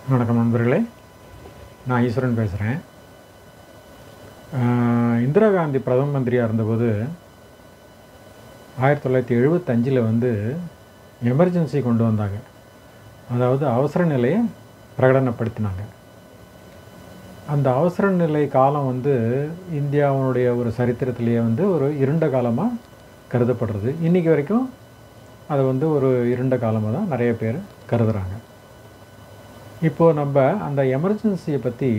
வணக்கம் நண்பர்களே நான் ஈஸ்வரன் பேசுகிறேன் இந்திரா காந்தி பிரதம மந்திரியாக இருந்தபோது ஆயிரத்தி தொள்ளாயிரத்தி எழுபத்தஞ்சில் வந்து எமர்ஜென்சி கொண்டு வந்தாங்க அதாவது அவசர நிலையை பிரகடனப்படுத்தினாங்க அந்த அவசர நிலை காலம் வந்து இந்தியாவுடைய ஒரு சரித்திரத்திலேயே வந்து ஒரு இருண்ட காலமாக கருதப்படுறது இன்றைக்கி வரைக்கும் அதை வந்து ஒரு இருண்ட காலமாக தான் நிறைய பேர் கருதுகிறாங்க இப்போது நம்ம அந்த எமர்ஜென்சியை பற்றி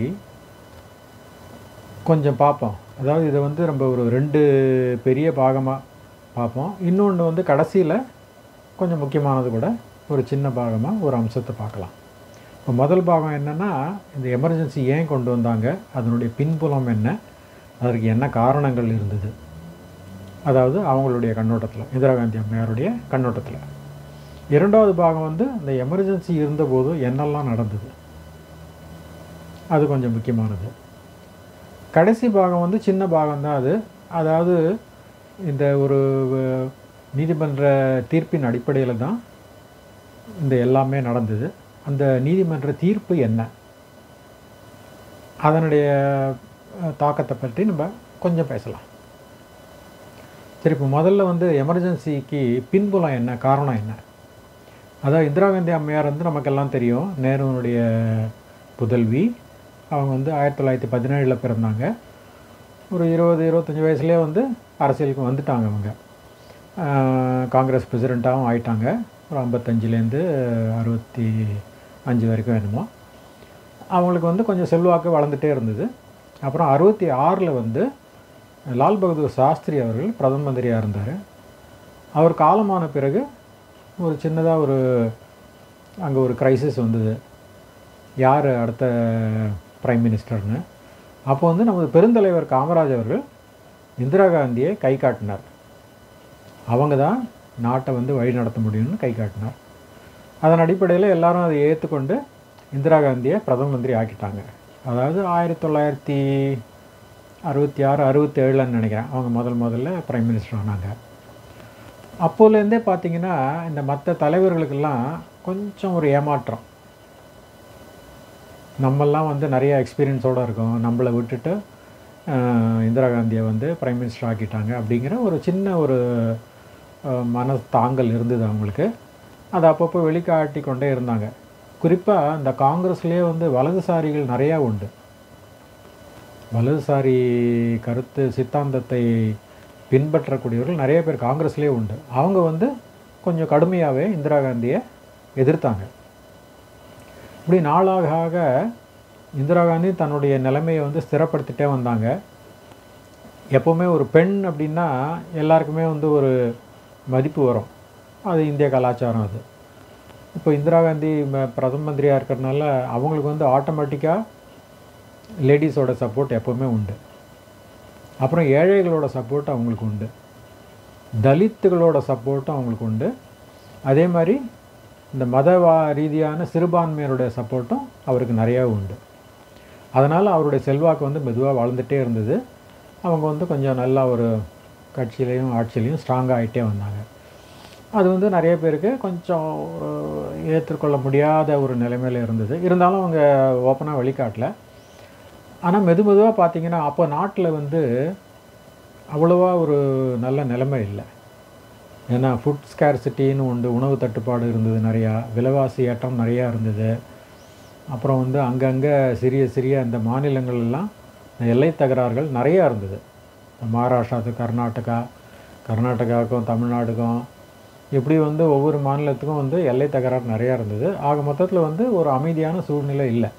கொஞ்சம் பார்ப்போம் அதாவது இதை வந்து நம்ம ஒரு ரெண்டு பெரிய பாகமாக பார்ப்போம் இன்னொன்று வந்து கடைசியில் கொஞ்சம் முக்கியமானது கூட ஒரு சின்ன பாகமாக ஒரு அம்சத்தை பார்க்கலாம் இப்போ முதல் பாகம் என்னென்னா இந்த எமர்ஜென்சி ஏன் கொண்டு வந்தாங்க அதனுடைய பின்புலம் என்ன அதற்கு என்ன காரணங்கள் இருந்தது அதாவது அவங்களுடைய கண்ணோட்டத்தில் இந்திரா காந்தி அம்மையாருடைய கண்ணோட்டத்தில் இரண்டாவது பாகம் வந்து இந்த எமர்ஜென்சி இருந்தபோது என்னெல்லாம் நடந்தது அது கொஞ்சம் முக்கியமானது கடைசி பாகம் வந்து சின்ன பாகம் தான் அது அதாவது இந்த ஒரு அஹ், நீதிமன்ற தீர்ப்பின் அடிப்படையில் தான் இந்த எல்லாமே நடந்தது அந்த நீதிமன்ற தீர்ப்பு என்ன அதனுடைய அஹ், தாக்கத்தை பற்றி நம்ம கொஞ்சம் பேசலாம் சரி இப்போ முதல்ல வந்து எமர்ஜென்சிக்கு பின்புலம் என்ன காரணம் என்ன அதான் இந்திரா காந்தி அம்மையார் வந்து நமக்கெல்லாம் தெரியும் நேருனுடைய புதல்வி அவங்க வந்து ஆயிரத்தி தொள்ளாயிரத்தி பதினேழில் பிறந்தாங்க ஒரு இருபது இருபத்தஞ்சி வயசுலேயே வந்து அரசியலுக்கு வந்துட்டாங்க அவங்க ஆஹ் காங்கிரஸ் பிரசிடெண்ட்டாகவும் ஆயிட்டாங்க ஒரு ஐம்பத்தஞ்சிலேருந்து அறுபத்தி அஞ்சு வரைக்கும் என்னமோ அவங்களுக்கு வந்து கொஞ்சம் செல்வாக்கு வளர்ந்துட்டே இருந்தது அப்புறம் அறுபத்தி ஆறில் வந்து லால் பகதூர் சாஸ்திரி அவர்கள் பிரதம மந்திரியாக இருந்தார் அவர் காலமான பிறகு ஒரு சின்னதாக ஒரு அங்கே ஒரு கிரைசிஸ் வந்தது யார் அடுத்த பிரைம் மினிஸ்டர்னு அப்போ வந்து நமது பெருந்தலைவர் காமராஜ் அவர்கள் இந்திரா காந்தியை கை காட்டினார் அவங்க தான் நாட்டை வந்து வழி நடத்த முடியும்னு கை காட்டினார் அதன் அடிப்படையில் எல்லாரும் அதை ஏற்றுக்கொண்டு இந்திரா காந்தியை பிரதம மந்திரி ஆக்கிட்டாங்க அதாவது ஆயிரத்தி தொள்ளாயிரத்தி அறுபத்தி ஆறு அறுபத்தி ஏழுன்னு நினைக்கிறேன் அவங்க முதல் முதல்ல பிரைம் மினிஸ்டர் ஆனாங்க அப்போலேருந்தே பார்த்தீங்கன்னா இந்த மற்ற தலைவர்களுக்கெல்லாம் கொஞ்சம் ஒரு ஏமாற்றம் நம்மெல்லாம் வந்து நிறைய எக்ஸ்பீரியன்ஸோடு இருக்கோம் நம்மளை விட்டுட்டு ஆஹ், இந்திரா காந்தியை வந்து பிரைம் மினிஸ்டர் ஆக்கிட்டாங்க அப்படிங்கிற ஒரு சின்ன ஒரு ஆஹ், மன தாங்கல் இருந்தது அவங்களுக்கு அதை அப்பப்போ வெளிக்காட்டி கொண்டே இருந்தாங்க குறிப்பாக இந்த காங்கிரஸ்லேயே வந்து வலதுசாரிகள் நிறையா உண்டு வலதுசாரி கருத்து சித்தாந்தத்தை பின்பற்றக்கூடியவர்கள் நிறைய பேர் காங்கிரஸ்லேயே உண்டு அவங்க வந்து கொஞ்சம் கடுமையாகவே இந்திரா காந்தியை எதிர்த்தாங்க இப்படி நாளாக ஆக இந்திரா காந்தி தன்னுடைய நிலைமையை வந்து ஸ்திரப்படுத்திட்டே வந்தாங்க எப்போவுமே ஒரு பெண் அப்படின்னா எல்லாருக்குமே வந்து ஒரு மதிப்பு வரும் அது இந்திய கலாச்சாரம் அது இப்போ இந்திரா காந்தி ம- பிரதம மந்திரியாக இருக்கிறதுனால அவங்களுக்கு வந்து ஆட்டோமேட்டிக்காக லேடிஸோட சப்போர்ட் எப்போவுமே உண்டு அப்புறம் ஏழைகளோட சப்போர்ட் அவங்களுக்கு உண்டு தலித்துகளோட சப்போர்ட்டும் அவங்களுக்கு உண்டு அதே மாதிரி இந்த மதவா ரீதியான சிறுபான்மையருடைய சப்போர்ட்டும் அவருக்கு நிறையா உண்டு அதனால் அவருடைய செல்வாக்கு வந்து மெதுவாக வளர்ந்துட்டே இருந்தது அவங்க வந்து கொஞ்சம் நல்லா ஒரு கட்சியிலையும் ஆட்சியிலையும் ஸ்ட்ராங்காக ஆகிட்டே வந்தாங்க அது வந்து நிறைய பேருக்கு கொஞ்சம் அஹ், ஏற்றுக்கொள்ள முடியாத ஒரு நிலைமையில் இருந்தது இருந்தாலும் அவங்க ஓப்பனாக வெளிக்காட்டல ஆனால் மெது மெதுவாக பார்த்தீங்கன்னா அப்போ நாட்டில் வந்து அவ்வளோவா ஒரு நல்ல நிலைமை இல்லை ஏன்னா ஃபுட் ஸ்கேர்சிட்டின்னு உண்டு உணவு தட்டுப்பாடு இருந்தது நிறையா விலைவாசி ஏற்றம் நிறையா இருந்தது அப்புறம் வந்து அங்கங்கே சிறிய சிறிய அந்த மாநிலங்கள் எல்லாம் எல்லை தகராறுகள் நிறையா இருந்தது மகாராஷ்டிரா to கர்நாடகா கர்நாடகாவுக்கும் தமிழ்நாடுக்கும் இப்படி வந்து ஒவ்வொரு மாநிலத்துக்கும் வந்து எல்லை தகராறு நிறையா இருந்தது ஆக மொத்தத்தில் வந்து ஒரு அமைதியான சூழ்நிலை இல்லை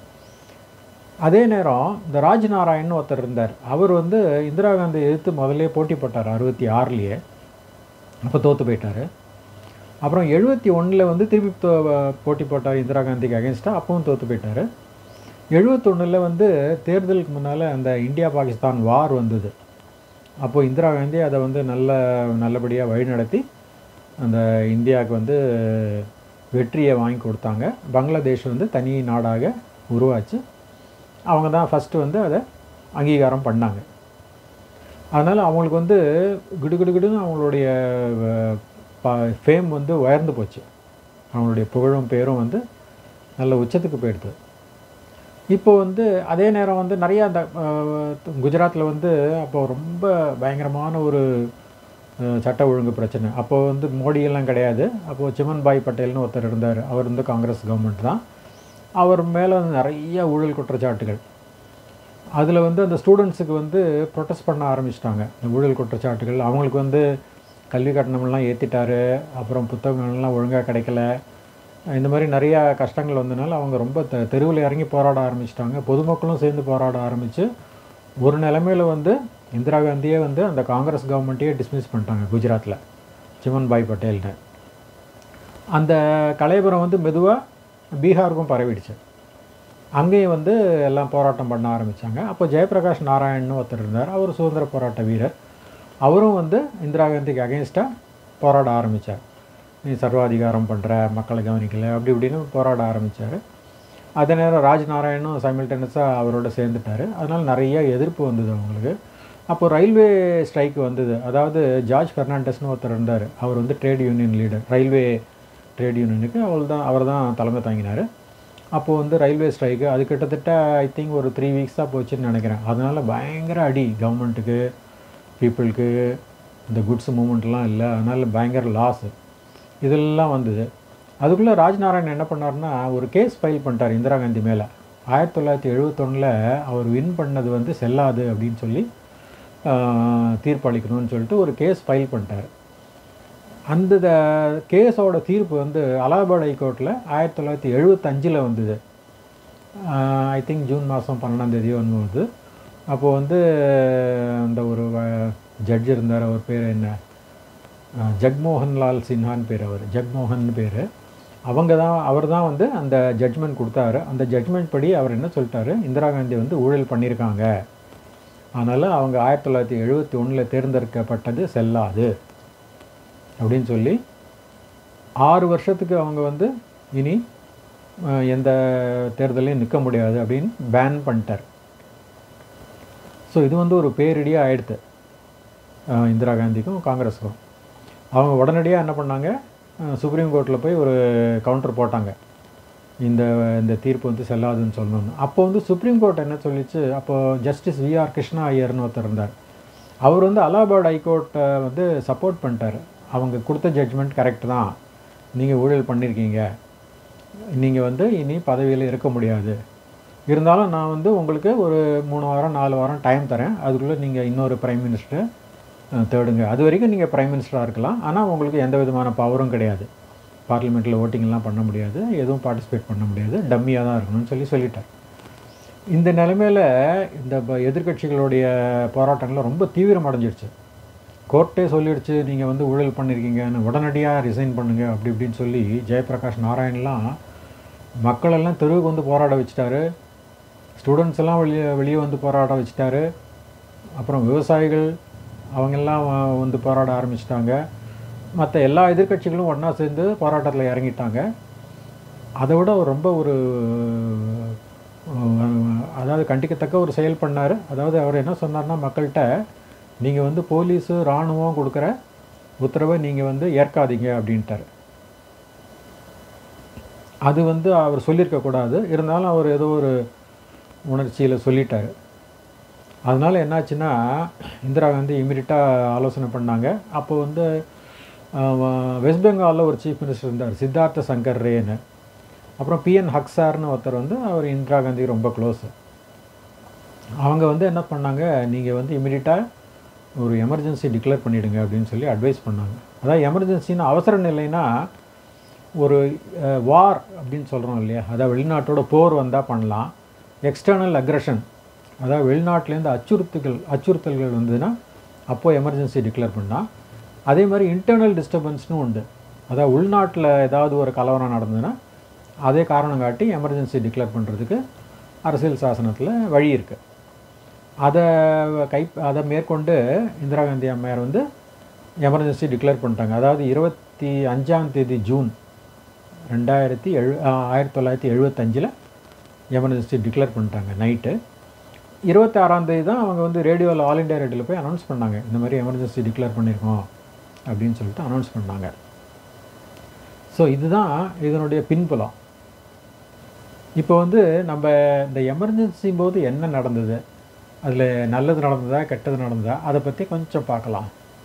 அதே நேரம் இந்த ராஜ் நாராயண் ஒருத்தர் இருந்தார் அவர் வந்து இந்திரா காந்தி எதிர்த்து முதல்ல போட்டி போட்டார் அறுபத்தி ஆறுலேயே அப்போ தோற்று போயிட்டார் அப்புறம் எழுபத்தி ஒன்றில் வந்து திருப்பி தோ- போட்டி போட்டார் இந்திரா காந்திக்கு அகேன்ஸ்டாக அப்பவும் தோற்று போயிட்டார் எழுபத்தொன்னில் வந்து தேர்தலுக்கு முன்னால் அந்த இந்தியா பாகிஸ்தான் வார் வந்தது அப்போது இந்திரா காந்தி அதை வந்து நல்ல நல்லபடியாக வழிநடத்தி அந்த இந்தியாவுக்கு வந்து வெற்றியை வாங்கி கொடுத்தாங்க பங்களாதேஷ் வந்து தனி நாடாக உருவாச்சு அவங்க தான் ஃபஸ்ட்டு வந்து அதை அங்கீகாரம் பண்ணாங்க அதனால் அவங்களுக்கு வந்து கிடுகிடுகிடுன்னு அவங்களுடைய ஃபேம் வந்து உயர்ந்து போச்சு அவங்களுடைய புகழும் பேரும் வந்து நல்ல உச்சத்துக்கு போயிடுது இப்போ வந்து அதே நேரம் வந்து நிறைய அந்த குஜராத்தில் வந்து அப்போ ரொம்ப பயங்கரமான ஒரு அஹ், சட்ட ஒழுங்கு பிரச்சனை அப்போ வந்து மோடியெல்லாம் கிடையாது அப்போது சிமன்பாய் பட்டேல்னு ஒருத்தர் இருந்தார் அவர் வந்து காங்கிரஸ் கவர்மெண்ட் தான் அவர் மேலே நிறைய ஊழல் குற்றச்சாட்டுகள் அதில் வந்து அந்த ஸ்டூடெண்ட்ஸுக்கு வந்து ப்ரொட்டஸ்ட் பண்ண ஆரம்பிச்சிட்டாங்க இந்த ஊழல் குற்றச்சாட்டுகள் அவங்களுக்கு வந்து கல்வி கட்டணமெல்லாம் ஏற்றிட்டாரு அப்புறம் புத்தகங்கள்லாம் ஒழுங்காக கிடைக்கல இந்த மாதிரி நிறையா கஷ்டங்கள் வந்தனால அவங்க ரொம்ப தெ தெருவில் இறங்கி போராட ஆரம்பிச்சிட்டாங்க பொதுமக்களும் சேர்ந்து போராட ஆரம்பித்து ஒரு நிலைமையில் வந்து இந்திரா காந்தியே வந்து அந்த காங்கிரஸ் கவர்மெண்ட்டையே டிஸ்மிஸ் பண்ணிட்டாங்க குஜராத்தில் சிமன்பாய் பட்டேல்னு அந்த கலைபுரம் வந்து மெதுவாக பீகாருக்கும் பரவிடுச்சு அங்கேயும் வந்து எல்லாம் போராட்டம் பண்ண ஆரம்பித்தாங்க அப்போ ஜெயபிரகாஷ் நாராயண்னு ஒருத்தர் இருந்தார் அவர் சுதந்திர போராட்ட வீரர் அவரும் வந்து இந்திரா காந்திக்கு அகெயின்ஸ்டாக போராட ஆரம்பித்தார் நீ சர்வாதிகாரம் பண்ணுற மக்களை கவனிக்கல அப்படி இப்படின்னு போராட ஆரம்பித்தார் அதே நேரம் ராஜ் நாராயணும் சைமில்டேனியஸாக அவரோட சேர்ந்துட்டார் அதனால் நிறைய எதிர்ப்பு வந்தது அவங்களுக்கு அப்போ ரயில்வே ஸ்ட்ரைக் வந்தது அதாவது ஜார்ஜ் பெர்னாண்டஸ்னு ஒருத்தர் இருந்தார் அவர் வந்து trade union leader railway trade யூனியனுக்கு அவர் தான் அவர் தான் தலைமை தாங்கினார் அப்போது வந்து ரயில்வே ஸ்ட்ரைக்கு அது கிட்டத்தட்ட ஐ திங்க் ஒரு த்ரீ வீக்ஸாக போச்சுன்னு நினைக்கிறேன் அதனால் பயங்கர அடி கவர்மெண்ட்டுக்கு பீப்புளுக்கு இந்த குட்ஸ் மூமெண்ட்லாம் இல்லை அதனால் பயங்கர லாஸ் இதெல்லாம் வந்தது அதுக்குள்ளே ராஜ்நாராயண் என்ன பண்ணாருன்னா ஒரு கேஸ் ஃபைல் பண்ணிட்டார் இந்திரா காந்தி மேலே ஆயிரத்தி தொள்ளாயிரத்தி எழுபத்தொன்னில் அவர் வின் பண்ணது வந்து செல்லாது அப்படின்னு சொல்லி ஆஹ், தீர்ப்பளிக்கணும்னு சொல்லிட்டு ஒரு கேஸ் ஃபைல் பண்ணிட்டார் அந்த த- கேஸோட தீர்ப்பு வந்து அலகாபாத் ஹைகோர்ட்டில் ஆயிரத்தி தொள்ளாயிரத்தி எழுபத்தஞ்சில் வந்தது ஐ திங்க் ஜூன் மாதம் பன்னெண்டாம் தேதி வந்து வருது அப்போது வந்து அந்த ஒரு ஜட்ஜ் இருந்தார் அவர் பேர் என்ன அஹ், ஜக்மோகன் லால் சின்ஹான்னு பேர் அவர் ஜக்மோகன் பேர் அவங்க தான் அவர் தான் வந்து அந்த ஜட்ஜ்மெண்ட் கொடுத்தாரு அந்த ஜட்ஜ்மெண்ட் படி அவர் என்ன சொல்லிட்டாரு இந்திரா காந்தி வந்து ஊழல் பண்ணியிருக்காங்க அதனால் அவங்க ஆயிரத்தி தொள்ளாயிரத்தி எழுபத்தி ஒன்றில் தேர்ந்தெடுக்கப்பட்டது செல்லாது அப்படின்னு சொல்லி ஆறு வருஷத்துக்கு அவங்க வந்து இனி அஹ், எந்த தேர்தலையும் நிற்க முடியாது அப்படின்னு பேன் பண்ணிட்டார் ஸோ இது வந்து ஒரு பேரிடியாக ஆயிடுத்து அஹ், இந்திரா காந்திக்கும் காங்கிரஸுக்கும் அவங்க உடனடியாக என்ன பண்ணாங்க அஹ், சுப்ரீம் கோர்ட்டில் போய் ஒரு கவுண்டர் போட்டாங்க இந்த இந்த தீர்ப்பு வந்து செல்லாதுன்னு சொல்லணும்னு அப்போ வந்து சுப்ரீம் கோர்ட் என்ன சொல்லிச்சு அப்போ ஜஸ்டிஸ் விஆர் கிருஷ்ணா ஐயர்னு ஒருத்தர் இருந்தார் அவர் வந்து அலகாபாத் ஹைகோர்ட்டை வந்து சப்போர்ட் பண்ணிட்டார் அவங்க கொடுத்த ஜட்ஜ்மெண்ட் கரெக்ட் தான் நீங்கள் ஊழல் பண்ணியிருக்கீங்க நீங்கள் வந்து இனி பதவியில் இருக்க முடியாது இருந்தாலும் நான் வந்து உங்களுக்கு ஒரு மூணு வாரம் நாலு வாரம் டைம் தரேன் அதுக்குள்ளே நீங்கள் இன்னொரு பிரைம் மினிஸ்டர் தேடுங்க அது வரைக்கும் நீங்கள் பிரைம் மினிஸ்டராக இருக்கலாம் ஆனால் உங்களுக்கு எந்த விதமான பவரும் கிடையாது பார்லிமெண்ட்டில் ஓட்டிங்லாம் பண்ண முடியாது எதுவும் பார்ட்டிசிபேட் பண்ண முடியாது டம்மியாக தான் இருக்கணும்னு சொல்லி சொல்லிட்டார் இந்த நிலைமையில் இந்த ப- எதிர்க்கட்சிகளுடைய போராட்டங்கள்லாம் ரொம்ப தீவிரமடைஞ்சிடுச்சு கோர்ட்டே சொல்லிடுச்சு நீங்கள் வந்து ஊழல் பண்ணியிருக்கீங்கன்னு உடனடியாக ரிசைன் பண்ணுங்க அப்படி இப்படின்னு சொல்லி ஜெயபிரகாஷ் நாராயண்லாம் மக்களெல்லாம் தெருவுக்கு வந்து போராட வச்சுட்டாரு ஸ்டூடெண்ட்ஸ் எல்லாம் வெளியே வெளியே வந்து போராட வச்சுட்டாரு அப்புறம் விவசாயிகள் அவங்கெல்லாம் வ- வந்து போராட ஆரம்பிச்சிட்டாங்க மற்ற எல்லா எதிர்க்கட்சிகளும் ஒன்றா சேர்ந்து போராட்டத்தில் இறங்கிட்டாங்க அதை விட அவர் ரொம்ப ஒரு அஹ், அதாவது கண்டிக்கத்தக்க ஒரு செயல் பண்ணார் அதாவது அவர் என்ன சொன்னார்னா மக்கள்கிட்ட நீங்கள் வந்து போலீஸு இராணுவம் கொடுக்குற உத்தரவை நீங்கள் வந்து ஏற்காதீங்க அப்படின்ட்டார் அது வந்து அவர் சொல்லியிருக்கக்கூடாது இருந்தாலும் அவர் ஏதோ ஒரு உணர்ச்சியில் சொல்லிட்டார் அதனால் என்னாச்சுன்னா இந்திரா காந்தி இமீடியட்டாக ஆலோசனை பண்ணாங்க அப்போ வந்து அஹ், வெஸ்ட் பெங்காலில் ஒரு சீஃப் மினிஸ்டர் இருந்தார் சித்தார்த்த சங்கர் ரேன்னு அப்புறம் பிஎன் ஹக்ஸார்னு ஒருத்தர் வந்து அவர் இந்திரா காந்தி ரொம்ப க்ளோஸு அவங்க வந்து என்ன பண்ணாங்க நீங்கள் வந்து இமீடியட்டாக ஒரு எமர்ஜென்சி டிக்ளேர் பண்ணிவிடுங்க அப்படின்னு சொல்லி அட்வைஸ் பண்ணாங்க அதாவது எமர்ஜென்சின்னு அவசர நிலைனா ஒரு வார் அப்படின்னு சொல்கிறோம் இல்லையா அதாவது வெளிநாட்டோட போர் வந்தால் பண்ணலாம் எக்ஸ்டர்னல் அக்ரஷன் அதாவது வெளிநாட்டிலேருந்து அச்சுறுத்துகள் அச்சுறுத்தல்கள் வந்ததுன்னா அப்போது எமர்ஜென்சி டிக்ளேர் பண்ணால் அதே மாதிரி இன்டர்னல் டிஸ்டர்பன்ஸ்னு உண்டு அதாவது உள்நாட்டில் ஏதாவது ஒரு கலவரம் நடந்ததுன்னா அதே காரணம் காட்டி எமர்ஜென்சி டிக்ளேர் பண்ணுறதுக்கு அரசியல் சாசனத்தில் வழி இருக்குது அதை கை அதை மேற்கொண்டு இந்திரா காந்தி அம்மையார் வந்து எமர்ஜென்சி டிக்ளேர் பண்ணிட்டாங்க அதாவது இருபத்தி அஞ்சாம் தேதி ஜூன் ரெண்டாயிரத்தி எழு ஆயிரத்தி தொள்ளாயிரத்தி எழுபத்தஞ்சில் எமர்ஜென்சி டிக்ளேர் பண்ணிட்டாங்க நைட்டு இருபத்தி ஆறாம் தேதி தான் அவங்க வந்து ரேடியோவில் ஆல் இண்டியா ரேடியோவில் போய் அனௌன்ஸ் பண்ணாங்க இந்த மாதிரி எமர்ஜென்சி டிக்ளேர் பண்ணியிருக்கோம் அப்படின்னு சொல்லிட்டு அனௌன்ஸ் பண்ணாங்க ஸோ இதுதான் இதனுடைய பின்புலம் இப்போ வந்து நம்ம இந்த எமர்ஜென்சி போது என்ன நடந்தது அதில் நல்லது நடந்ததா கெட்டது நடந்ததா அதை பற்றி கொஞ்சம் பார்க்கலாம்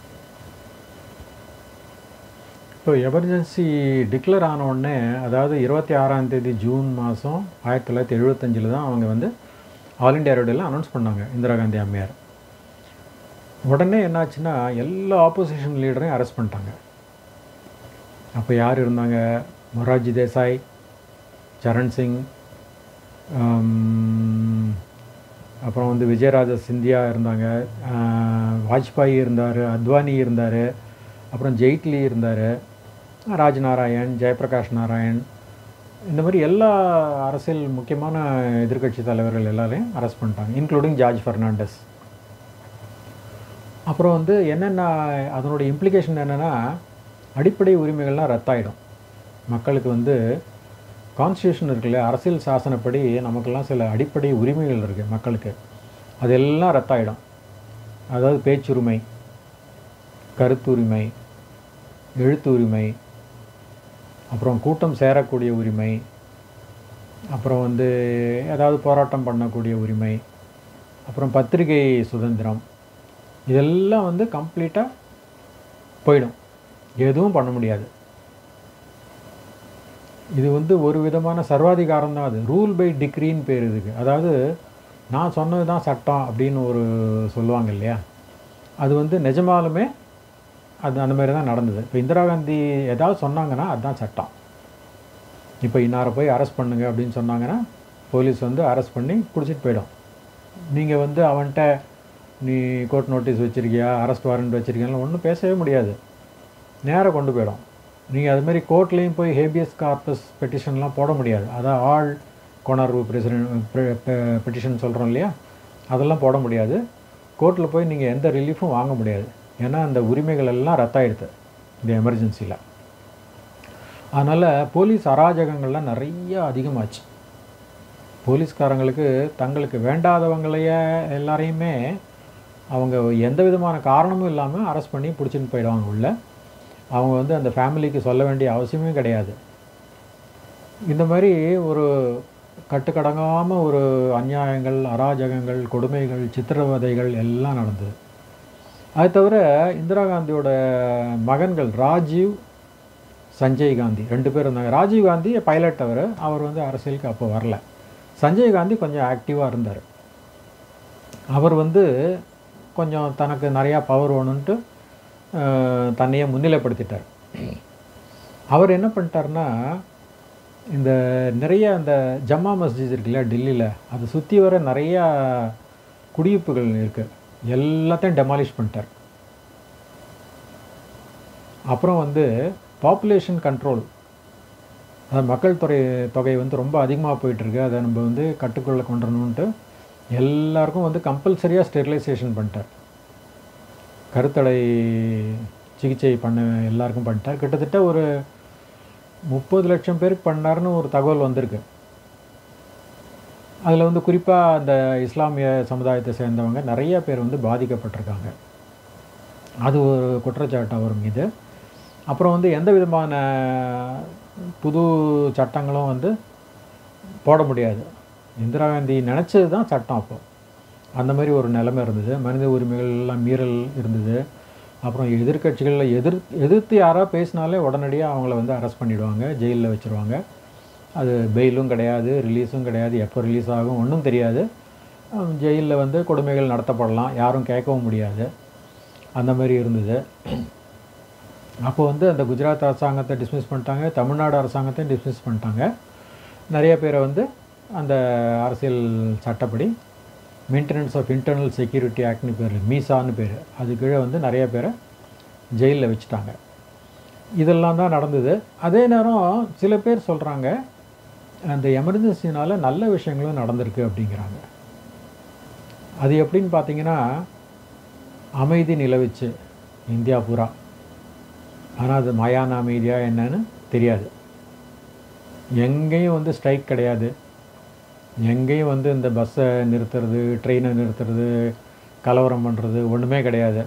இப்போ எமர்ஜென்சி டிக்ளேர் ஆன உடனே அதாவது இருபத்தி ஆறாம் தேதி ஜூன் மாதம் ஆயிரத்தி தொள்ளாயிரத்தி எழுபத்தஞ்சில் தான் அவங்க வந்து ஆல் இண்டியா ரேடியோவில் அனௌன்ஸ் பண்ணாங்க இந்திரா காந்தி அம்மையார் உடனே என்னாச்சுன்னா எல்லா ஆப்போசிஷன் லீடரையும் அரெஸ்ட் பண்ணிட்டாங்க அப்போ யார் இருந்தாங்க மொரார்ஜி தேசாய் சரண் சிங் ஆம், அப்புறம் வந்து விஜயராஜ சிந்தியா இருந்தாங்க ஆஹ், வாஜ்பாய் இருந்தார் அத்வானி இருந்தார் அப்புறம் ஜெய்ட்லி இருந்தார் ராஜ்நாராயண் ஜெயபிரகாஷ் நாராயண் இந்த மாதிரி எல்லா அரசியல் முக்கியமான எதிர்க்கட்சி தலைவர்கள் எல்லாரையும் அரெஸ்ட் பண்ணிட்டாங்க இன்க்ளூடிங் ஜார்ஜ் ஃபெர்னாண்டஸ் அப்புறம் வந்து என்னென்ன அதனோட இம்ப்ளிகேஷன் என்னென்னா அடிப்படை உரிமைகள்லாம் ரத்தாயிடும் மக்களுக்கு வந்து கான்ஸ்டியூஷன் இருக்குல்ல அரசியல் சாசனப்படி நமக்கெல்லாம் சில அடிப்படை உரிமைகள் இருக்குது மக்களுக்கு அதெல்லாம் ரத்தாயிடும் அதாவது பேச்சுரிமை கருத்துரிமை எழுத்து உரிமை அப்புறம் கூட்டம் சேரக்கூடிய உரிமை அப்புறம் வந்து ஏதாவது போராட்டம் பண்ணக்கூடிய உரிமை அப்புறம் பத்திரிகை சுதந்திரம் இதெல்லாம் வந்து கம்ப்ளீட்டாக போயிடும் எதுவும் பண்ண முடியாது இது வந்து ஒரு விதமான சர்வாதிகாரம் தான் அது ரூல் பை டிக்ரின்னு பேர் இதுக்கு அதாவது நான் சொன்னது தான் சட்டம் அப்படின்னு ஒரு சொல்லுவாங்க இல்லையா அது வந்து நிஜமாலுமே அது அந்த மாதிரி தான் நடந்தது இப்போ இந்திரா காந்தி ஏதாவது சொன்னாங்கன்னா அதுதான் சட்டம் இப்போ இன்னாரை போய் அரெஸ்ட் பண்ணுங்க அப்படின்னு சொன்னாங்கன்னா போலீஸ் வந்து அரெஸ்ட் பண்ணி பிடிச்சிட்டு போயிடும் நீங்கள் வந்து அவன்கிட்ட நீ கோர்ட் நோட்டீஸ் வச்சுருக்கியா அரெஸ்ட் வாரண்ட் வச்சுருக்கியா ஒன்றும் பேசவே முடியாது நேராக கொண்டு போயிடும் நீங்கள் அதுமாரி கோர்ட்லேயும் போய் ஹேபியஸ் கார்பஸ் பெட்டிஷன்லாம் போட முடியாது அதான் ஆள் கொணர்வு பிரசிடென்ட் பெட்டிஷன் சொல்கிறோம் இல்லையா அதெல்லாம் போட முடியாது கோர்ட்டில் போய் நீங்கள் எந்த ரிலீஃபும் வாங்க முடியாது ஏன்னா அந்த உரிமைகள் எல்லாம் ரத்தாயிடுது இந்த எமர்ஜென்சியில் அதனால் போலீஸ் அராஜகங்கள்லாம் நிறைய அதிகமாச்சு போலீஸ்காரங்களுக்கு தங்களுக்கு வேண்டாதவங்களையே எல்லாரையுமே அவங்க எந்த விதமான காரணமும் இல்லாமல் அரெஸ்ட் பண்ணி பிடிச்சின்னு போயிடுவாங்க உள்ள அவங்க வந்து அந்த ஃபேமிலிக்கு சொல்ல வேண்டிய அவசியமே கிடையாது இந்த மாதிரி ஒரு கட்டுக்கடங்காமல் ஒரு அநியாயங்கள் அராஜகங்கள் கொடுமைகள் சித்திரவதைகள் எல்லாம் நடந்தது அது தவிர இந்திரா காந்தியோட மகன்கள் ராஜீவ் சஞ்சய் காந்தி ரெண்டு பேர் இருந்தாங்க ராஜீவ் காந்தி பைலட் அவர் அவர் வந்து அரசியலுக்கு அப்போ வரல சஞ்சய் காந்தி கொஞ்சம் ஆக்டிவாக இருந்தார் அவர் வந்து கொஞ்சம் தனக்கு நிறையா பவர் வேணும்ன்ட்டு அஹ், தன்னையே முன்னிலைப்படுத்திட்டார் அவர் என்ன பண்ணிட்டாருன்னா இந்த நிறைய அந்த ஜம்மா மஸ்ஜித் இருக்குல்ல டெல்லியில் அதை சுற்றி வர நிறையா குடியிருப்புகள் இருக்குது எல்லாத்தையும் டெமாலிஷ் பண்ணிட்டார் அப்புறம் வந்து பாப்புலேஷன் கண்ட்ரோல் அது மக்கள் தொகை தொகை வந்து ரொம்ப அதிகமாக போயிட்டுருக்கு அதை நம்ம வந்து கட்டுக்குள்ளே கொண்டு வரணுன்ட்டு எல்லாருக்கும் வந்து கம்பல்சரியாக ஸ்டெரிலைசேஷன் பண்ணிட்டார் கருத்தடை சிகிச்சை பண்ண எல்லாருக்கும் பண்ணிட்டார் கிட்டத்தட்ட ஒரு முப்பது லட்சம் பேருக்கு பண்ணாருன்னு ஒரு தகவல் வந்திருக்கு அதில் வந்து குறிப்பாக அந்த இஸ்லாமிய சமுதாயத்தை சேர்ந்தவங்க நிறைய பேர் வந்து பாதிக்கப்பட்டிருக்காங்க அது ஒரு குற்றச்சாட்டு அவர் மீது அப்புறம் வந்து எந்த விதமான புது சட்டங்களும் வந்து போட முடியாது இந்திரா காந்தி நினச்சது தான் சட்டம் அப்போ அந்த மாதிரி ஒரு நிலைமை இருந்தது மனித உரிமைகள் எல்லாம் மீறல் இருந்தது அப்புறம் எதிர்க்கட்சிகளில் எதிர் எதிர்த்து யாராவது பேசினாலே உடனடியாக அவங்கள வந்து அரெஸ்ட் பண்ணிடுவாங்க ஜெயிலில் வச்சுருவாங்க அது பெயிலும் கிடையாது ரிலீஸும் கிடையாது எப்போ ரிலீஸ் ஆகும் ஒன்றும் தெரியாது ஜெயிலில் வந்து கொடுமைகள் நடத்தப்படலாம் யாரும் கேட்கவும் முடியாது அந்த மாதிரி இருந்தது அப்போ வந்து அந்த குஜராத் அரசாங்கத்தை டிஸ்மிஸ் பண்ணிட்டாங்க தமிழ்நாடு அரசாங்கத்தையும் டிஸ்மிஸ் பண்ணிட்டாங்க நிறைய பேரை வந்து அந்த அரசியல் சட்டப்படி மெயின்டெனன்ஸ் ஆஃப் இன்டர்னல் செக்யூரிட்டி ஆக்ட்னு பேர் மீசான்னு பேர் அது கீழே வந்து நிறைய பேரை ஜெயிலில் வச்சுட்டாங்க இதெல்லாம் தான் நடந்தது அதே நேரம் சில பேர் சொல்கிறாங்க அந்த எமர்ஜென்சினால் நல்ல விஷயங்களும் நடந்திருக்கு அப்படிங்கிறாங்க அது எப்படின்னு பார்த்தீங்கன்னா அமைதி நிலவுச்சு இந்தியா பூரா ஆனால் அது மயான அமைதியா என்னன்னு தெரியாது எங்கேயும் வந்து ஸ்ட்ரைக் கிடையாது எங்கேயும் வந்து இந்த பஸ்ஸை நிறுத்துறது ட்ரெயினை நிறுத்துறது கலவரம் பண்ணுறது ஒன்றுமே கிடையாது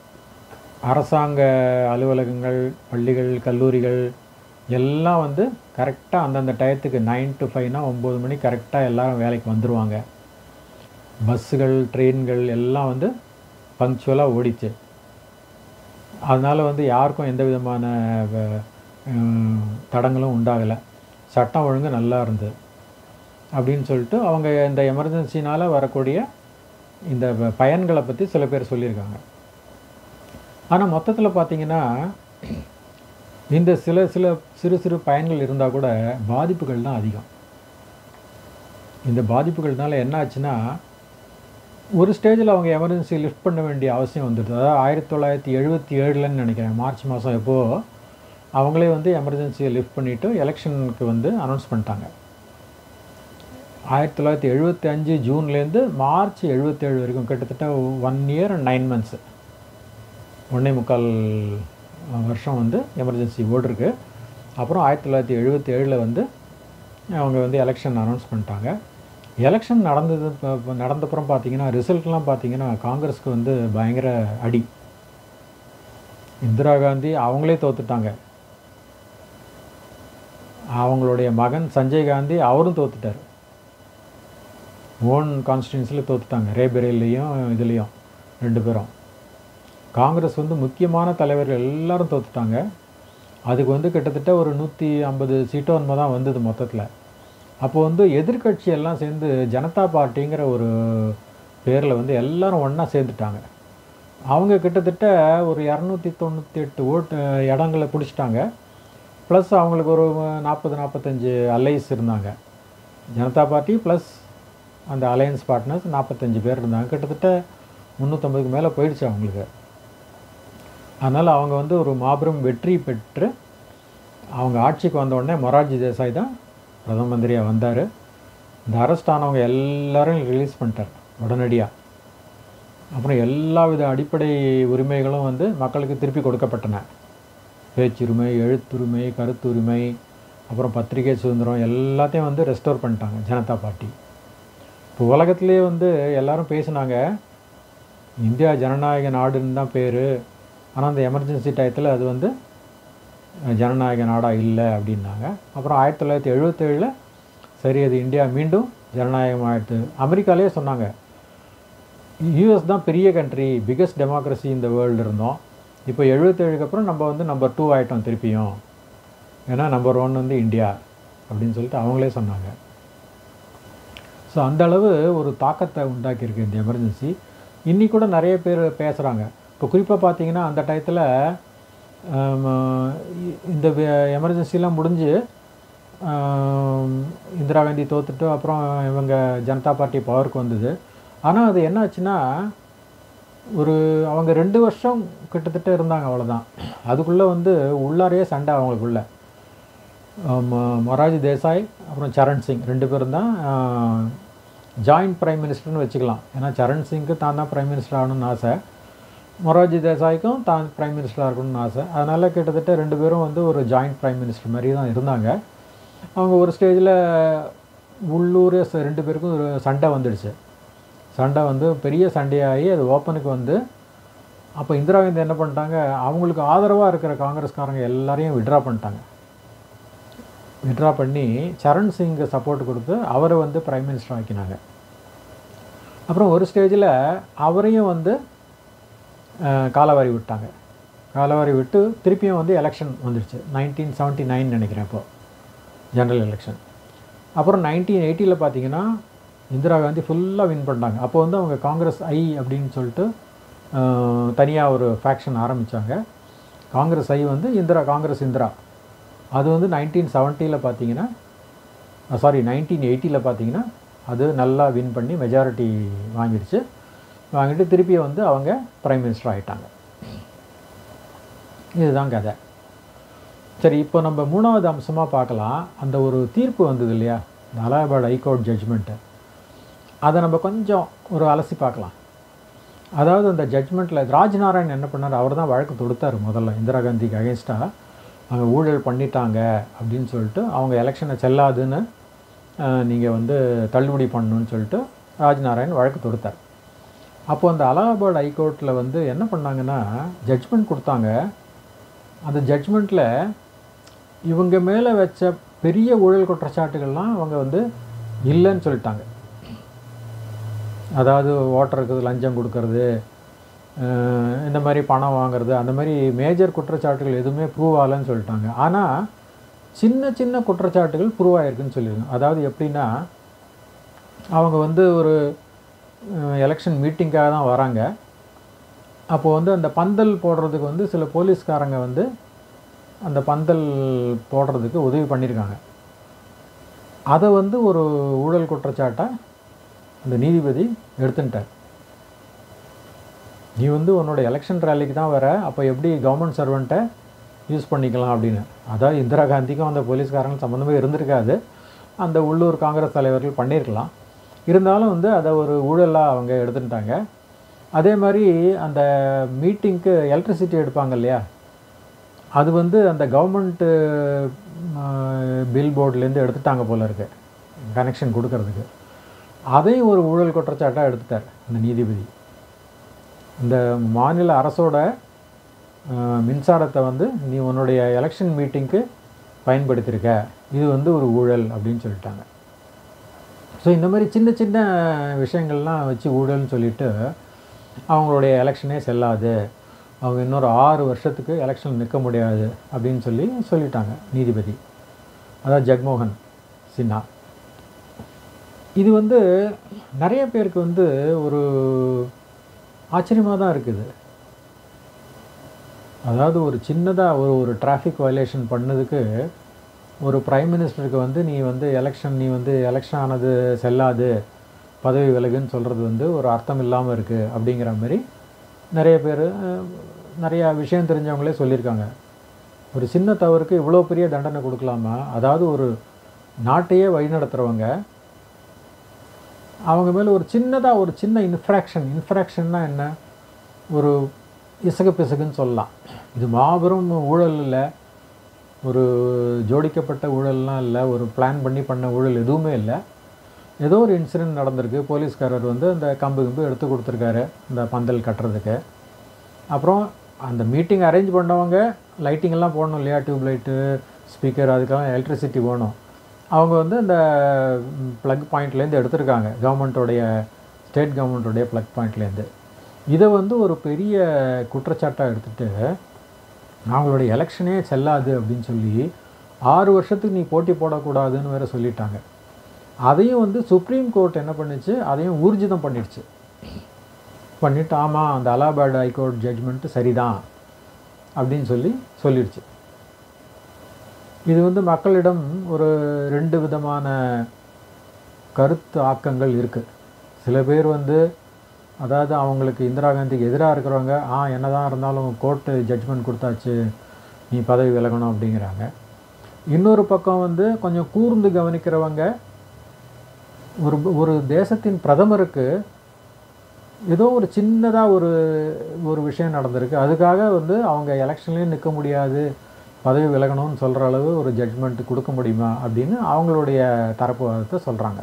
அரசாங்க அலுவலகங்கள் பள்ளிகள் கல்லூரிகள் எல்லாம் வந்து கரெக்டாக அந்தந்த டயத்துக்கு நைன் டு ஃபைவ்னா ஒம்பது மணி கரெக்டாக எல்லாரும் வேலைக்கு வந்துடுவாங்க பஸ்ஸுகள் ட்ரெயின்கள் எல்லாம் வந்து பங்க்சுவலாக ஓடிச்சு அதனால் வந்து யாருக்கும் எந்த விதமான வ- ஹம், தடங்களும் உண்டாகலை சட்டம் ஒழுங்கு நல்லா இருந்தது அப்படின்னு சொல்லிட்டு அவங்க இந்த எமர்ஜென்சினால் வரக்கூடிய இந்த வ- பயன்களை பற்றி சில பேர் சொல்லியிருக்காங்க ஆனால் மொத்தத்தில் பார்த்தீங்கன்னா இந்த சில சில சிறு சிறு பயன்கள் இருந்தால் கூட பாதிப்புகள் தான் அதிகம் இந்த பாதிப்புகள்னால என்ன ஆச்சுன்னா ஒரு ஸ்டேஜில் அவங்க எமர்ஜென்சி லிஃப்ட் பண்ண வேண்டிய அவசியம் வந்துடுது அதாவது ஆயிரத்தி தொள்ளாயிரத்தி எழுபத்தி ஏழுலன்னு நினைக்கிறேன் மார்ச் மாதம் எப்போது அவங்களே வந்து எமர்ஜென்சியை லிஃப்ட் பண்ணிவிட்டு எலெக்ஷனுக்கு வந்து அனௌன்ஸ் பண்ணிட்டாங்க ஆயிரத்தி தொள்ளாயிரத்தி எழுபத்தி அஞ்சு ஜூன்லேருந்து மார்ச் எழுபத்தேழு வரைக்கும் கிட்டத்தட்ட one year and nine months ஒன்றே முக்கால் வருஷம் வந்து எமர்ஜென்சி ஓடிருக்கு அப்புறம் ஆயிரத்தி தொள்ளாயிரத்தி எழுபத்தி ஏழில் வந்து அவங்க வந்து எலெக்ஷன் அனௌன்ஸ் பண்ணிட்டாங்க எலெக்ஷன் நடந்தது இப்போ இப்போ நடந்தப்புறம் பார்த்தீங்கன்னா ரிசல்ட்லாம் பார்த்தீங்கன்னா காங்கிரஸ்க்கு வந்து பயங்கர அடி இந்திரா காந்தி அவங்களே தோத்துட்டாங்க அவங்களுடைய மகன் சஞ்சய் காந்தி அவரும் தோத்துட்டார் ஓன் கான்ஸ்டியூன்சியில் தோத்துட்டாங்க ரேபரேலையும் இதுலேயும் ரெண்டு பேரும் காங்கிரஸ் வந்து முக்கியமான தலைவர்கள் எல்லாரும் தோத்துட்டாங்க அதுக்கு வந்து கிட்டத்தட்ட ஒரு நூற்றி ஐம்பது சீட்டோ என்னமோ தான் வந்தது மொத்தத்தில் அப்போ வந்து எதிர்க்கட்சி எல்லாம் சேர்ந்து ஜனதா பார்ட்டிங்கிற ஒரு பேரில் வந்து எல்லாரும் ஒன்றா சேர்ந்துட்டாங்க அவங்க கிட்டத்தட்ட ஒரு இரநூத்தி தொண்ணூற்றி எட்டு ஓட்டு இடங்களை பிடிச்சிட்டாங்க ப்ளஸ் அவங்களுக்கு ஒரு நாற்பது நாற்பத்தஞ்சு அலைஸ் இருந்தாங்க ஜனதா பார்ட்டி ப்ளஸ் அந்த அலையன்ஸ் பார்ட்னர்ஸ் நாற்பத்தஞ்சு பேர் இருந்தாங்க கிட்டத்தட்ட முந்நூற்றம்பதுக்கு மேலே போயிடுச்சு அவங்களுக்கு அதனால் அவங்க வந்து ஒரு மாபெரும் வெற்றி பெற்று அவங்க ஆட்சிக்கு வந்த உடனே மொரார்ஜி தேசாய் தான் பிரதம மந்திரியாக வந்தார் இந்த அரெஸ்ட் ஆனவங்க எல்லாரும் ரிலீஸ் பண்ணிட்டார் உடனடியாக அப்புறம் எல்லா வித அடிப்படை உரிமைகளும் வந்து மக்களுக்கு திருப்பி கொடுக்கப்பட்டன பேச்சுரிமை எழுத்துரிமை கருத்துரிமை அப்புறம் பத்திரிகை சுதந்திரம் எல்லாத்தையும் வந்து ரெஸ்டோர் பண்ணிட்டாங்க ஜனதா பார்ட்டி இப்போ உலகத்திலே வந்து எல்லாரும் பேசினாங்க இந்தியா ஜனநாயக நாடுன்னு தான் பேர் ஆனால் அந்த எமர்ஜென்சி டயத்தில் அது வந்து அஹ், ஜனநாயக நாடாக இல்லை அப்படின்னாங்க அப்புறம் ஆயிரத்தி தொள்ளாயிரத்தி எழுபத்தேழில் சரி அது இந்தியா மீண்டும் ஜனநாயகம் ஆயிடுத்து அமெரிக்காலே சொன்னாங்க யூஎஸ் தான் பெரிய கண்ட்ரி பிக்கஸ்ட் டெமோக்ரஸி இந்த வேர்ல்டு இருந்தோம் இப்போ எழுபத்தேழுக்கு அப்புறம் நம்ம வந்து நம்பர் டூ ஆகிட்டோம் திருப்பியும் ஏன்னா நம்பர் ஒன் வந்து இந்தியா அப்படின்னு சொல்லிட்டு அவங்களே சொன்னாங்க ஸோ அந்த அளவு ஒரு தாக்கத்தை உண்டாக்கியிருக்கு இந்த எமர்ஜென்சி இன்னி கூட நிறைய பேர் பேசுகிறாங்க இப்போ குறிப்பாக பார்த்தீங்கன்னா அந்த டயத்தில் இந்த எமர்ஜென்சிலாம் முடிஞ்சு ஆம், இந்திரா காந்தி தோத்துட்டு அப்புறம் இவங்க ஜனதா பார்ட்டி பவருக்கு வந்தது ஆனால் அது என்னாச்சுன்னா ஒரு அவங்க ரெண்டு வருஷம் கிட்டத்தட்ட இருந்தாங்க அவ்வளோதான் அதுக்குள்ளே வந்து உள்ளாரையே சண்டை அவங்களுக்குள்ள ம- மொரார்ஜி தேசாய் அப்புறம் சரண் சிங் ரெண்டு பேரும் தான் ஜாயிண்ட் பிரைம் மினிஸ்டர்னு வச்சுக்கலாம் ஏன்னா சரண் சிங்க்கு தான் தான் பிரைம் மினிஸ்டர் ஆகணும்னு ஆசை மொரார்ஜி தேசாய்க்கும் தான் பிரைம் மினிஸ்டராக இருக்கணும்னு ஆசை அதனால் கிட்டத்தட்ட ரெண்டு பேரும் வந்து ஒரு ஜாயிண்ட் பிரைம் மினிஸ்டர் மாதிரி தான் இருந்தாங்க அவங்க ஒரு ஸ்டேஜில் உள்ளூர் ச- ரெண்டு பேருக்கும் ஒரு சண்டை வந்துடுச்சு சண்டை வந்து பெரிய சண்டையாகி அது ஓப்பனுக்கு வந்து அப்போ இந்திரா காந்தி என்ன பண்ணிட்டாங்க அவங்களுக்கு ஆதரவாக இருக்கிற காங்கிரஸ்காரங்க எல்லாரையும் விட்ரா பண்ணிட்டாங்க விட்ரா பண்ணி சரண் சிங்கு சப்போர்ட் கொடுத்து அவரை வந்து பிரைம் மினிஸ்டர் ஆக்கினாங்க அப்புறம் ஒரு ஸ்டேஜில் அவரையும் வந்து அஹ், காலவாரி விட்டாங்க காலவாரி விட்டு திருப்பியும் வந்து எலெக்ஷன் வந்துடுச்சு நைன்டீன் செவன்ட்டி நைன் நினைக்கிறேன் இப்போ ஜெனரல் எலெக்ஷன் அப்புறம் நைன்டீன் எயிட்டியில் பார்த்தீங்கன்னா இந்திரா காந்தி ஃபுல்லாக வின் பண்ணிட்டாங்க அப்போ வந்து அவங்க காங்கிரஸ் ஐ அப்படின்னு சொல்லிட்டு தனியாக ஒரு ஃபேக்ஷன் ஆரம்பித்தாங்க காங்கிரஸ் ஐ வந்து இந்திரா காங்கிரஸ் இந்திரா அது வந்து நைன்டீன் செவன்ட்டியில் பார்த்தீங்கன்னா சாரி நைன்டீன் எயிட்டியில் பார்த்தீங்கன்னா அது நல்லா வின் பண்ணி மெஜாரிட்டி வாங்கிடுச்சு வாங்கிட்டு திருப்பி வந்து அவங்க பிரைம் மினிஸ்டர் ஆகிட்டாங்க இதுதான் கதை சரி இப்போ நம்ம மூணாவது அம்சமாக பார்க்கலாம் அந்த ஒரு தீர்ப்பு வந்தது இல்லையா இந்த அலகாபாத் ஹைகோர்ட் ஜட்ஜ்மெண்ட்டு அதை நம்ம கொஞ்சம் ஒரு அலசி பார்க்கலாம் அதாவது அந்த ஜட்ஜ்மெண்ட்டில் ராஜ்நாராயண் என்ன பண்ணார் அவர் தான் வழக்கு தொடுத்தார் முதல்ல இந்திரா காந்திக்கு அகேன்ஸ்டாக அவங்க ஊழல் பண்ணிட்டாங்க அப்படின்னு சொல்லிட்டு அவங்க எலெக்ஷனை செல்லாதுன்னு நீங்கள் வந்து தள்ளுபடி பண்ணணும்னு சொல்லிட்டு ராஜ்நாராயண் வழக்கு தொடுத்தார் அப்போ அந்த அலகாபாத் ஹைகோர்ட்டில் வந்து என்ன பண்ணாங்கன்னா ஜட்ஜ்மெண்ட் கொடுத்தாங்க அந்த ஜட்ஜ்மெண்ட்டில் இவங்க மேலே வச்ச பெரிய ஊழல் குற்றச்சாட்டுகள்லாம் அவங்க வந்து இல்லைன்னு சொல்லிட்டாங்க அதாவது ஓட்டருக்கு லஞ்சம் கொடுக்கறது அஹ் இந்த மாதிரி பணம் வாங்குறது அந்த மாதிரி மேஜர் குற்றச்சாட்டுகள் எதுவுமே ப்ரூவ் ஆகலைன்னு சொல்லிட்டாங்க ஆனால் சின்ன சின்ன குற்றச்சாட்டுகள் ப்ரூவ் ஆகிருக்குன்னு சொல்லியிருக்காங்க அதாவது எப்படின்னா அவங்க வந்து ஒரு எலெக்ஷன் மீட்டிங்காக தான் வராங்க அப்போ வந்து அந்த பந்தல் போடுறதுக்கு வந்து சில போலீஸ்காரங்க வந்து அந்த பந்தல் போடுறதுக்கு உதவி பண்ணியிருக்காங்க அதை வந்து ஒரு ஊழல் குற்றச்சாட்டாக அந்த நீதிபதி எடுத்துட்டார் நீ வந்து உன்னோட எலெக்ஷன் ரேலிக்கு தான் வர அப்போ எப்படி கவர்மெண்ட் சர்வெண்ட்டை யூஸ் பண்ணிக்கலாம் அப்படின்னு அதாவது இந்திரா காந்திக்கும் அந்த போலீஸ்காரங்க சம்மந்தமே இருந்திருக்காது அந்த உள்ளூர் காங்கிரஸ் தலைவர்கள் பண்ணியிருக்கலாம் இருந்தாலும் வந்து அதை ஒரு ஊழலாக அவங்க எடுத்துட்டாங்க அதே மாதிரி அந்த மீட்டிங்க்கு எலக்ட்ரிசிட்டி எடுப்பாங்க இல்லையா அது வந்து அந்த கவர்மெண்ட்டு பில் போர்ட்லேருந்து எடுத்துட்டாங்க போல இருக்கு கனெக்ஷன் கொடுக்கறதுக்கு அதையும் ஒரு ஊழல் குற்றச்சாட்டாக எடுத்துட்டார் அந்த நீதிபதி இந்த மாநில அரசோட அஹ், மின்சாரத்தை வந்து நீ உன்னுடைய எலெக்ஷன் மீட்டிங்க்கு பயன்படுத்தியிருக்க இது வந்து ஒரு ஊழல் அப்படின்னு சொல்லிட்டாங்க ஸோ இந்த மாதிரி சின்ன சின்ன விஷயங்கள்லாம் வச்சு ஊழல்னு சொல்லிட்டு அவங்களுடைய எலெக்ஷனே செல்லாது அவங்க இன்னொரு ஆறு வருஷத்துக்கு எலெக்ஷன் நிற்க முடியாது அப்படின்னு சொல்லி சொல்லிட்டாங்க நீதிபதி அதாவது ஜக்மோகன் சின்ஹா இது வந்து நிறைய பேருக்கு வந்து ஒரு ஆச்சரியமாக தான் இருக்குது அதாவது ஒரு சின்னதாக ஒரு ஒரு டிராஃபிக் வயலேஷன் பண்ணதுக்கு ஒரு பிரைம் மினிஸ்டருக்கு வந்து நீ வந்து எலெக்ஷன் நீ வந்து எலெக்ஷன் ஆனது செல்லாது பதவி விலகுன்னு சொல்கிறது வந்து ஒரு அர்த்தம் இல்லாமல் இருக்குது அப்படிங்கிற மாதிரி நிறைய பேர் நிறையா விஷயம் தெரிஞ்சவங்களே சொல்லியிருக்காங்க ஒரு சின்ன தவறுக்கு இவ்வளோ பெரிய தண்டனை கொடுக்கலாமா அதாவது ஒரு நாட்டையே வழிநடத்துகிறவங்க அவங்க மேலே ஒரு சின்னதாக ஒரு சின்ன இன்ஃப்ராக்ஷன் இன்ஃப்ராக்ஷன்னா என்ன ஒரு இசகு பிசகுன்னு சொல்லலாம் இது மாபெரும் ஊழல் இல்லை ஒரு ஜோடிக்கப்பட்ட ஊழல்லாம் இல்லை ஒரு பிளான் பண்ணி பண்ண ஊழல் எதுவுமே இல்லை ஏதோ ஒரு இன்சிடென்ட் நடந்திருக்கு போலீஸ்காரர் வந்து அந்த கம்பு கம்பு எடுத்து கொடுத்துருக்காரு இந்த பந்தல் கட்டுறதுக்கு அப்புறம் அந்த மீட்டிங் அரேஞ்ச் பண்ணவங்க லைட்டிங் எல்லாம் போடணும் இல்லையா டியூப் லைட்டு ஸ்பீக்கர் அதுக்கெல்லாம் எலக்ட்ரிசிட்டி வேணும் அவங்க வந்து இந்த ப்ளக் பாயிண்ட்லேருந்து எடுத்திருக்காங்க கவர்மெண்ட்டோடைய ஸ்டேட் கவர்மெண்ட்டோடைய ப்ளக் பாயிண்ட்லேருந்து இதை வந்து ஒரு பெரிய குற்றச்சாட்டாக எடுத்துகிட்டு அவங்களுடைய எலெக்ஷனே செல்லாது அப்படின்னு சொல்லி ஆறு வருஷத்துக்கு நீ போட்டி போடக்கூடாதுன்னு வேற சொல்லிட்டாங்க அதையும் வந்து சுப்ரீம் கோர்ட் என்ன பண்ணுச்சு அதையும் ஊர்ஜிதம் பண்ணிடுச்சு பண்ணிட்டு ஆமாம் அந்த அலகாபாத் ஹைகோர்ட் ஜட்ஜ்மெண்ட்டு சரிதான் அப்படின்னு சொல்லி சொல்லிடுச்சு இது வந்து மக்களிடம் ஒரு ரெண்டு விதமான கருத்து ஆக்கங்கள் இருக்குது சில பேர் வந்து அதாவது அவங்களுக்கு இந்திரா காந்திக்கு எதிராக இருக்கிறவங்க ஆ என்னதான் இருந்தாலும் கோர்ட்டு ஜட்ஜ்மெண்ட் கொடுத்தாச்சு நீ பதவி விலகணும் அப்படிங்கிறாங்க இன்னொரு பக்கம் வந்து கொஞ்சம் கூர்ந்து கவனிக்கிறவங்க ஒரு ஒரு தேசத்தின் பிரதமருக்கு ஏதோ ஒரு சின்னதாக ஒரு ஒரு விஷயம் நடந்திருக்கு அதுக்காக வந்து அவங்க எலெக்ஷன்லேயும் நிற்க முடியாது பதவி விலகணும்னு சொல்கிற அளவு ஒரு ஜட்ஜ்மெண்ட் கொடுக்க முடியுமா அப்படின்னு அவங்களுடைய தரப்பு வாதத்தை சொல்கிறாங்க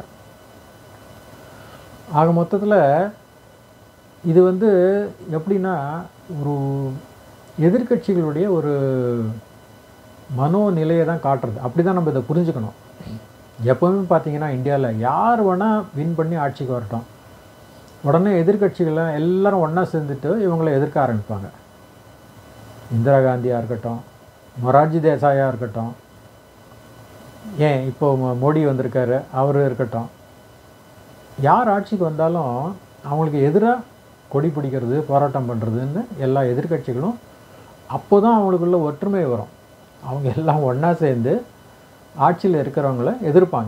ஆக மொத்தத்தில் இது வந்து எப்படின்னா ஒரு எதிர்க்கட்சிகளுடைய ஒரு மனோநிலையை தான் காட்டுறது அப்படி தான் நம்ம இதை புரிஞ்சுக்கணும் எப்போவுமே பார்த்தீங்கன்னா இந்தியாவில் யார் வேணால் வின் பண்ணி ஆட்சிக்கு வரட்டும் உடனே எதிர்க்கட்சிகளை எல்லாரும் ஒன்றா சேர்ந்துட்டு இவங்களை எதிர்க்க ஆரம்பிப்பாங்க இந்திரா காந்தியாக இருக்கட்டும் மொரார்ஜி தேசாயாக இருக்கட்டும் ஏன் இப்போ மோ- மோடி வந்திருக்காரு அவர் இருக்கட்டும் யார் ஆட்சிக்கு வந்தாலும் அவங்களுக்கு எதிராக கொடி பிடிக்கிறது போராட்டம் பண்ணுறதுன்னு எல்லா எதிர்க்கட்சிகளும் அப்போ தான் அவங்களுக்குள்ள ஒற்றுமை வரும் அவங்க எல்லாம் ஒன்றா சேர்ந்து ஆட்சியில் இருக்கிறவங்கள எதிர்ப்பாங்க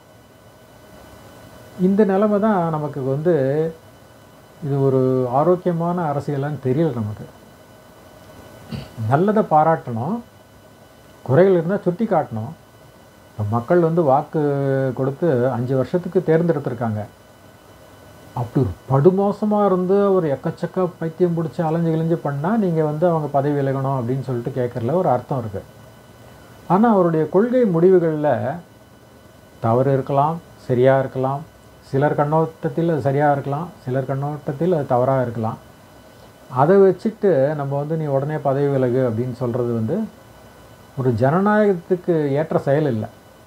இந்த நிலைமை தான் நமக்கு வந்து இது ஒரு ஆரோக்கியமான அரசியலான்னு தெரியல நமக்கு நல்லதை பாராட்டணும் குறைகள் இருந்தால் சுட்டி காட்டணும் இப்போ மக்கள் வந்து வாக்கு கொடுத்து அஞ்சு வருஷத்துக்கு தேர்ந்தெடுத்திருக்காங்க அப்படி ஒரு படுமோசமாக இருந்து ஒரு எக்கச்சக்க பைத்தியம் பிடிச்சி அலைஞ்சு கிழிஞ்சு பண்ணால் நீங்கள் வந்து அவங்க பதவி விலகணும் அப்படின்னு சொல்லிட்டு கேட்குறதுல ஒரு அர்த்தம் இருக்குது ஆனால் அவருடைய கொள்கை முடிவுகளில் தவறு இருக்கலாம் சரியாக இருக்கலாம் சிலர் கண்ணோட்டத்தில் அது சரியாக இருக்கலாம் சிலர் கண்ணோட்டத்தில் அது தவறாக இருக்கலாம் அதை வச்சுட்டு நம்ம வந்து நீ உடனே பதவி விலகு அப்படின்னு சொல்கிறது வந்து ஒரு ஜனநாயகத்துக்கு ஏற்ற செயல் இல்லை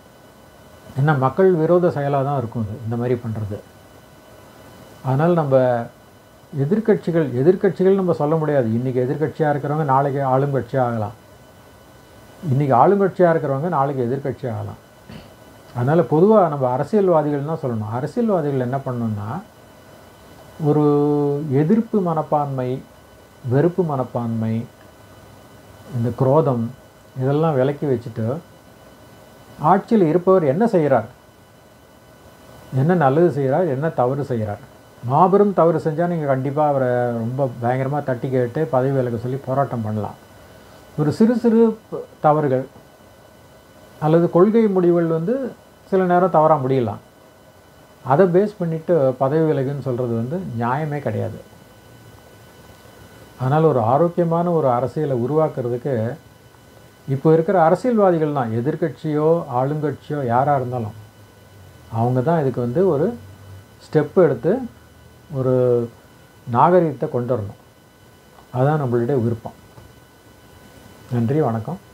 என்ன மக்கள் விரோத செயலாக தான் இருக்கும் இது இந்த மாதிரி பண்ணுறது அதனால் நம்ம எதிர்க்கட்சிகள் எதிர்க்கட்சிகள் நம்ம சொல்ல முடியாது இன்றைக்கி எதிர்க்கட்சியாக இருக்கிறவங்க நாளைக்கு ஆளுங்கட்சியாக ஆகலாம் இன்றைக்கி ஆளுங்கட்சியாக இருக்கிறவங்க நாளைக்கு எதிர்க்கட்சி ஆகலாம் அதனால் பொதுவாக நம்ம அரசியல்வாதிகள் தான் சொல்லணும் அரசியல்வாதிகள் என்ன பண்ணணும்னா ஒரு எதிர்ப்பு மனப்பான்மை வெறுப்பு மனப்பான்மை இந்த குரோதம் இதெல்லாம் விலக்கி வச்சுட்டு ஆட்சியில் இருப்பவர் என்ன செய்கிறார் என்ன நல்லது செய்கிறார் என்ன தவறு செய்கிறார் மாபெரும் தவறு செஞ்சால் நீங்கள் கண்டிப்பாக அவரை ரொம்ப பயங்கரமாக தட்டி கேட்டு பதவி விலக சொல்லி போராட்டம் பண்ணலாம் ஒரு சிறு சிறு ப- தவறுகள் அல்லது கொள்கை முடிவுகள் வந்து சில நேரம் தவறாக முடியலாம் அதை பேஸ் பண்ணிவிட்டு பதவி விலகுன்னு சொல்கிறது வந்து நியாயமே கிடையாது அதனால் ஒரு ஆரோக்கியமான ஒரு அரசியலை உருவாக்குறதுக்கு இப்போ இருக்கிற அரசியல்வாதிகள் தான் எதிர்க்கட்சியோ ஆளுங்கட்சியோ யாராக இருந்தாலும் அவங்க தான் இதுக்கு வந்து ஒரு ஸ்டெப் எடுத்து ஒரு நாகரிகத்தை கொண்டு வரணும் அதுதான் நம்மளுடைய விருப்பம் நன்றி வணக்கம்